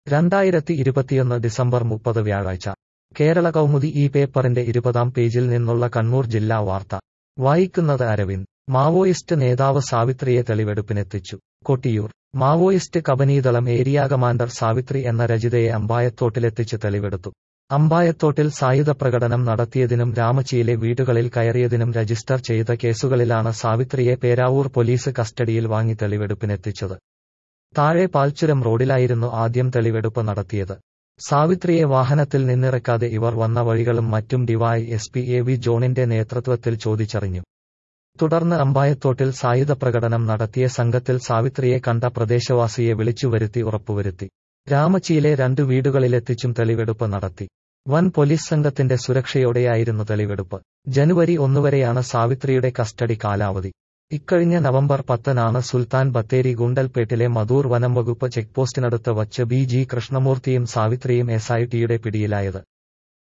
രണ്ടായിരത്തി ഇരുപത്തിയൊന്ന് ഡിസംബർ മുപ്പത് വ്യാഴാഴ്ച കേരള കൗമുദി ഈ പേപ്പറിന്റെ ഇരുപതാം പേജിൽ നിന്നുള്ള കണ്ണൂർ ജില്ലാ വാർത്ത വായിക്കുന്നത് അരവിന്ദ് മാവോയിസ്റ്റ് നേതാവ് സാവിത്രിയെ തെളിവെടുപ്പിനെത്തിച്ചു Kottiyoor Maoist Kabanidalam area commander Savithri എന്ന രജിതയെ അമ്പായത്തോട്ടിലെത്തിച്ച് തെളിവെടുത്തു അമ്പായത്തോട്ടിൽ സായുധ പ്രകടനം നടത്തിയതിനും രാമച്ചിയിലെ വീടുകളിൽ കയറിയതിനും രജിസ്റ്റർ ചെയ്ത കേസുകളിലാണ് സാവിത്രിയെ പേരാവൂർ പോലീസ് കസ്റ്റഡിയിൽ വാങ്ങി തെളിവെടുപ്പിനെത്തിച്ചത് താഴെ പാൽച്ചുരം റോഡിലായിരുന്നു ആദ്യം തെളിവെടുപ്പ് നടത്തിയത് സാവിത്രിയെ വാഹനത്തിൽ നിന്നിറക്കാതെ ഇവർ വന്ന വഴികളും മറ്റും Dy S P A V ജോണിന്റെ നേതൃത്വത്തിൽ ചോദിച്ചറിഞ്ഞു തുടർന്ന് അമ്പായത്തോട്ടിൽ സായുധ പ്രകടനം നടത്തിയ സംഘത്തിൽ സാവിത്രിയെ കണ്ട പ്രദേശവാസിയെ വിളിച്ചുവരുത്തി ഉറപ്പുവരുത്തി രാമച്ചിയിലെ രണ്ടു വീടുകളിലെത്തിച്ചും തെളിവെടുപ്പ് നടത്തി വൻ പോലീസ് സംഘത്തിന്റെ സുരക്ഷയോടെയായിരുന്നു തെളിവെടുപ്പ് ജനുവരി ഒന്നുവരെയാണ് സാവിത്രിയുടെ കസ്റ്റഡി കാലാവധി ഇക്കഴിഞ്ഞ നവംബർ പത്തിനാണ് സുൽത്താൻ ബത്തേരി ഗുണ്ടൽപേട്ടിലെ മധൂർ വനം വകുപ്പ് ചെക്പോസ്റ്റിനടുത്ത് വച്ച് ബി ജി കൃഷ്ണമൂർത്തിയും സാവിത്രിയും എസ് ഐ ടിയുടെ പിടിയിലായത്